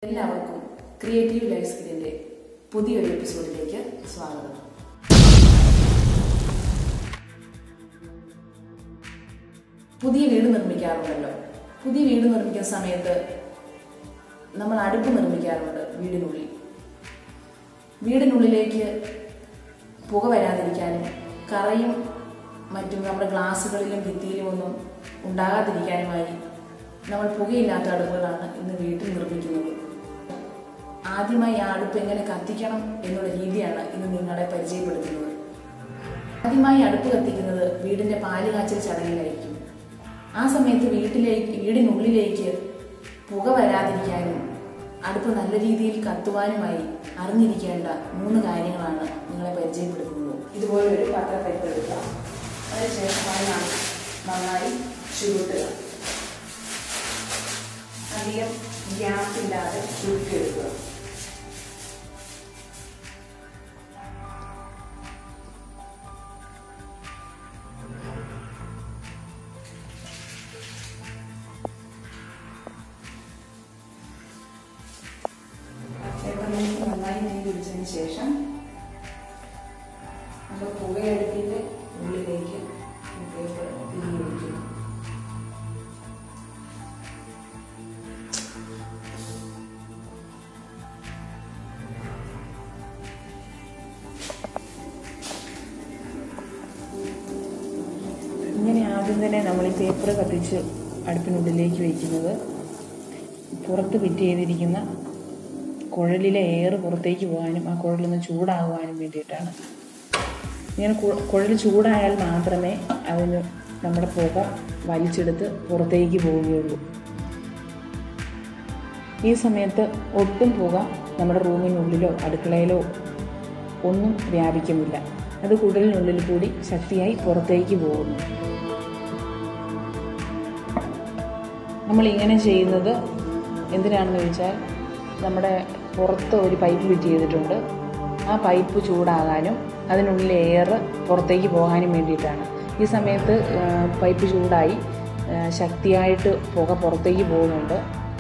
എല്ലാവർക്കും creative life സ്കില്ലിന്റെ പുതിയൊരു എപ്പിസോഡിലേക്ക് സ്വാഗതം പുതിയ വീട് നിർമ്മിക്കാറുണ്ടല്ലോ പുതിയ വീട് നിർമ്മിക്കുന്ന സമയത്ത് നമ്മൾ അടുപ്പ് നിർമ്മിക്കാറുണ്ട് വീടിനുള്ളിൽ വീടിനുള്ളിലേക്ക് പുക വരാതിരിക്കാനും കറയും മറ്റും നമ്മുടെ ഗ്ലാസ്സുകളിലും ഭിത്തിയിലും ഒന്നും ഉണ്ടാകാതിരിക്കാനുമായി നമ്മൾ പുകയില്ലാത്ത അടുപ്പുകളാണ് ഇന്ന് വീട്ടിൽ നിർമ്മിക്കുന്നത് ആദ്യമായി ആ അടുപ്പ് എങ്ങനെ കത്തിക്കണം എന്നുള്ള രീതിയാണ് ഇന്ന് നിങ്ങളെ പരിചയപ്പെടുത്തുന്നത് ആദ്യമായി അടുപ്പ് കത്തിക്കുന്നത് വീടിന്റെ പാല് കാച്ചൽ ചടങ്ങിലായിരിക്കും ആ സമയത്ത് വീട്ടിലേക്ക് വീടിനുള്ളിലേക്ക് പുക വരാതിരിക്കാനും അടുപ്പ് നല്ല രീതിയിൽ കത്തുവാനുമായി അറിഞ്ഞിരിക്കേണ്ട മൂന്ന് കാര്യങ്ങളാണ് നിങ്ങളെ പരിചയപ്പെടുത്തുന്നത് ഇതുപോലെ ഒരു പാത്രപ്പരിപ്പ് എടുക്കുക അതിനുശേഷം അത് നന്ന- നന്നായി ചുരുട്ടുക അധികം ഗ്യാപ്പ് ഇല്ലാതെ ചുരുട്ടിയെടുക്കുക പേപ്പറിലേക്ക് നന്നായി നെയ്യ് പിടിച്ചതിന് ശേഷം നമ്മൾ പുകയെടുപ്പിൻ്റെ ഉള്ളിലേക്ക് ഈ പേപ്പർ തിരികെ വയ്ക്കുന്നു ഇങ്ങനെ ആദ്യം തന്നെ നമ്മൾ ഈ പേപ്പർ കത്തിച്ച് അടുപ്പിനുള്ളിലേക്ക് വയ്ക്കുന്നത് പുറത്ത് ഫിറ്റ് ചെയ്തിരിക്കുന്ന കുഴലിലെ എയർ പുറത്തേക്ക് പോകാനും ആ കുഴലൊന്ന് ചൂടാകുവാനും വേണ്ടിയിട്ടാണ് ഇങ്ങനെ കു- കുഴൽ ചൂടായാൽ മാത്രമേ അതിന് നമ്മുടെ പുക വലിച്ചെടുത്ത് പുറത്തേക്ക് പോവുകയുള്ളൂ ഈ സമയത്ത് ഒട്ടും പുക നമ്മുടെ റൂമിനുള്ളിലോ അടുക്കളയിലോ ഒന്നും വ്യാപിക്കുന്നില്ല അത് കുടലിനുള്ളിൽ കൂടി ശക്തിയായി പുറത്തേക്ക് പോകുന്നു നമ്മൾ ഇങ്ങനെ ചെയ്യുന്നത് എന്തിനാണെന്ന് ചോദിച്ചാൽ നമ്മുടെ പുറത്ത് ഒരു പൈപ്പ് ഫിറ്റ് ചെയ്തിട്ടുണ്ട് ആ പൈപ്പ് ചൂടാകാനും അതിനുള്ളിൽ എയർ പുറത്തേക്ക് പോകാനും വേണ്ടിയിട്ടാണ് ഈ സമയത്ത് ആ, പൈപ്പ് ചൂടായി ആ, ശക്തിയായിട്ട് പുക പുറത്തേക്ക് പോകുന്നുണ്ട്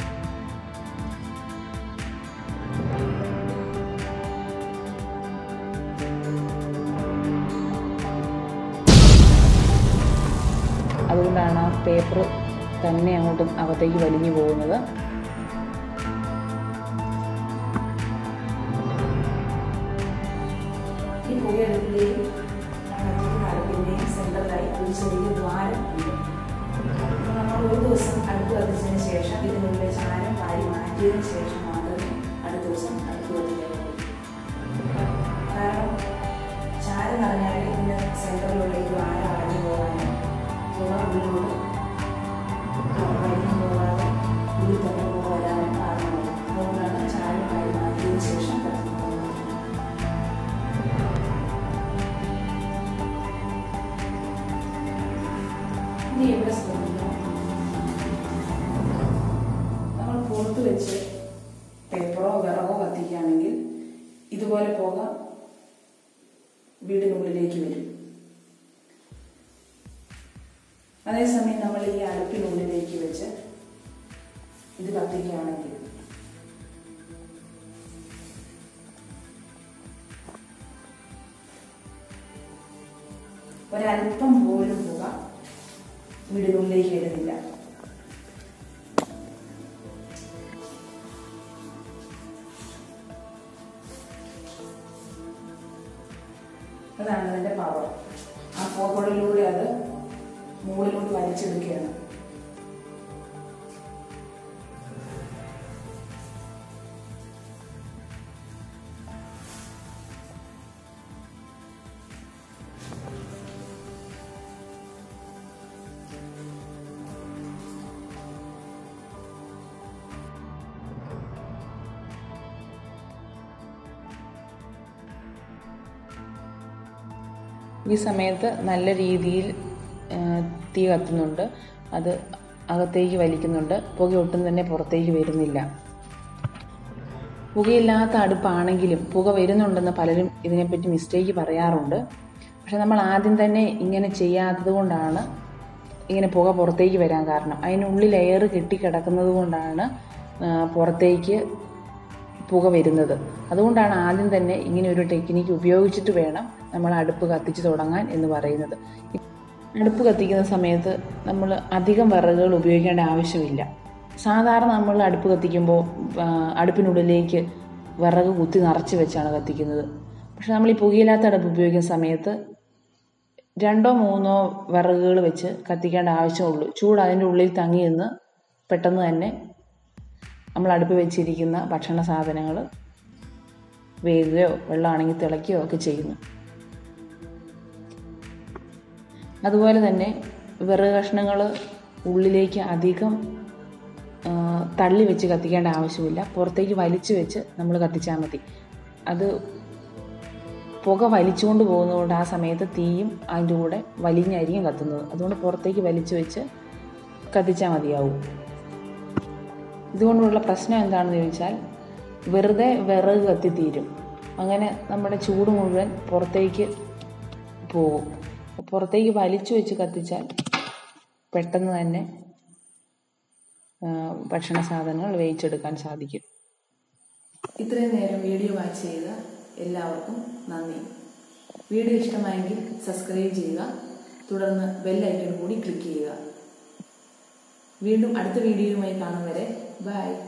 അതുകൊണ്ടാണ് ആ പേപ്പർ തന്നെ അങ്ങോട്ടും അകത്തേക്ക് വലിഞ്ഞു പോകുന്നത് ഈ പുകയെടുപ്പിന്റെയും കത്തിക്കുന്ന അടുപ്പിന്റെയും സെന്ററിലായി ഒരു ചെറിയ ദ്വാരം ഉണ്ട് അപ്പോൾ നമ്മൾ ഒരു ദിവസം അടുപ്പ് കത്തിച്ചതിന് ശേഷം ഇതിനുള്ളിലെ ചാരം വാരി മാറ്റിയതിന് ശേഷം മാത്രമേ അടുത്ത ദിവസം അടുപ്പ് കത്തിക്കാൻ പറ്റൂ കാരണം ചാരം നിറഞ്ഞാൽ ഇതിന് സെന്ററിലുള്ള ഈ ദ്വാരം അടഞ്ഞു പോകാനും പുക ഉള്ളിലോട്ട് വലിഞ്ഞു പോകാതെ ഉള്ളിൽ തന്നെ പുക വരാനും കാരണമാകും അതുകൊണ്ടാണ് ചാരം വാരി മാറ്റിയതിന് ശേഷം കത്തിക്കുന്നത് ഇനി എവിടെ ശ്രദ്ധിക്കണം നമ്മൾ പുറത്ത് വെച്ച് പേപ്പറോ വിറകോ കത്തിക്കുകയാണെങ്കിൽ ഇതുപോലെ പുക വീടിനുള്ളിലേക്ക് വരും അതേസമയം നമ്മൾ ഈ അടുപ്പിനുള്ളിലേക്ക് വെച്ച് ഇത് കത്തിക്കുകയാണെങ്കിൽ ഒരല്പം പോലും പുക വീടിനുള്ളിലേക്ക് വരുന്നില്ല അതാണ് അതിന്റെ പവർ ആ പുകകളിലൂടെ അത് മുകളിലോട്ട് വലിച്ചെടുക്കുകയാണ് ഈ സമയത്ത് നല്ല രീതിയിൽ ആ, തീ കത്തുന്നുണ്ട് അത് അകത്തേക്ക് വലിക്കുന്നുണ്ട് പുക ഒട്ടും തന്നെ പുറത്തേക്ക് വരുന്നില്ല പുകയില്ലാത്ത അടുപ്പാണെങ്കിലും പുക വരുന്നുണ്ടെന്ന് പലരും ഇതിനെപ്പറ്റി മിസ്റ്റേക്ക് പറയാറുണ്ട് പക്ഷെ നമ്മൾ ആദ്യം തന്നെ ഇങ്ങനെ ചെയ്യാത്തത് കൊണ്ടാണ് ഇങ്ങനെ പുക പുറത്തേക്ക് വരാൻ കാരണം അതിനുള്ളിൽ എയർ കെട്ടിക്കിടക്കുന്നത് കൊണ്ടാണ് ആ, പുറത്തേക്ക് പുക വരുന്നത് അതുകൊണ്ടാണ് ആദ്യം തന്നെ ഇങ്ങനെ ഒരു ടെക്നിക്ക് ഉപയോഗിച്ചിട്ട് വേണം നമ്മൾ അടുപ്പ് കത്തിച്ച് തുടങ്ങാൻ എന്ന് പറയുന്നത് അടുപ്പ് കത്തിക്കുന്ന സമയത്ത് നമ്മൾ അധികം വിറകുകൾ ഉപയോഗിക്കേണ്ട ആവശ്യമില്ല സാധാരണ നമ്മൾ അടുപ്പ് കത്തിക്കുമ്പോൾ ആ, അടുപ്പിനുള്ളിലേക്ക് വിറക് കുത്തി നിറച്ച് വെച്ചാണ് കത്തിക്കുന്നത് പക്ഷെ നമ്മൾ ഈ പുകയില്ലാത്ത അടുപ്പ് ഉപയോഗിക്കുന്ന സമയത്ത് രണ്ടോ മൂന്നോ വിറകുകൾ വെച്ച് കത്തിക്കേണ്ട ആവശ്യമുള്ളൂ ചൂട് അതിൻ്റെ ഉള്ളിൽ തങ്ങി നിന്ന് പെട്ടെന്ന് തന്നെ നമ്മൾ അടുപ്പ് വെച്ചിരിക്കുന്ന ഭക്ഷണ സാധനങ്ങൾ വേകുകയോ വെള്ളമാണെങ്കിൽ തിളയ്ക്കുകയോ ഒക്കെ ചെയ്യുന്നു അതുപോലെ തന്നെ വിറക് കഷ്ണങ്ങൾ ഉള്ളിലേക്ക് അധികം ആ, തള്ളി വെച്ച് കത്തിക്കേണ്ട ആവശ്യമില്ല പുറത്തേക്ക് വലിച്ചു വെച്ച് നമ്മൾ കത്തിച്ചാൽ മതി അത് പുക വലിച്ചുകൊണ്ട് പോകുന്നതുകൊണ്ട് ആ സമയത്ത് തീയും അതിൻ്റെ കൂടെ വലിഞ്ഞായിരിക്കും കത്തുന്നത് അതുകൊണ്ട് പുറത്തേക്ക് വലിച്ചു വെച്ച് കത്തിച്ചാൽ മതിയാവും ഇതുകൊണ്ടുള്ള പ്രശ്നം എന്താണെന്ന് ചോദിച്ചാൽ വെറുതെ വിറക് കത്തിത്തീരും അങ്ങനെ നമ്മുടെ ചൂട് മുഴുവൻ പുറത്തേക്ക് പോകും പുറത്തേക്ക് വലിച്ചു വെച്ച് കത്തിച്ചാൽ പെട്ടെന്ന് തന്നെ ആ, ഭക്ഷണ സാധനങ്ങൾ വേവിച്ചെടുക്കാൻ സാധിക്കും ഇത്രയും നേരം വീഡിയോ വാച്ച് ചെയ്ത എല്ലാവർക്കും നന്ദി വീഡിയോ ഇഷ്ടമായെങ്കിൽ സബ്സ്ക്രൈബ് ചെയ്യുക തുടർന്ന് ബെല്ലൈക്കൺ കൂടി ക്ലിക്ക് ചെയ്യുക വീണ്ടും അടുത്ത വീഡിയോയുമായി കാണും വരെ ബൈ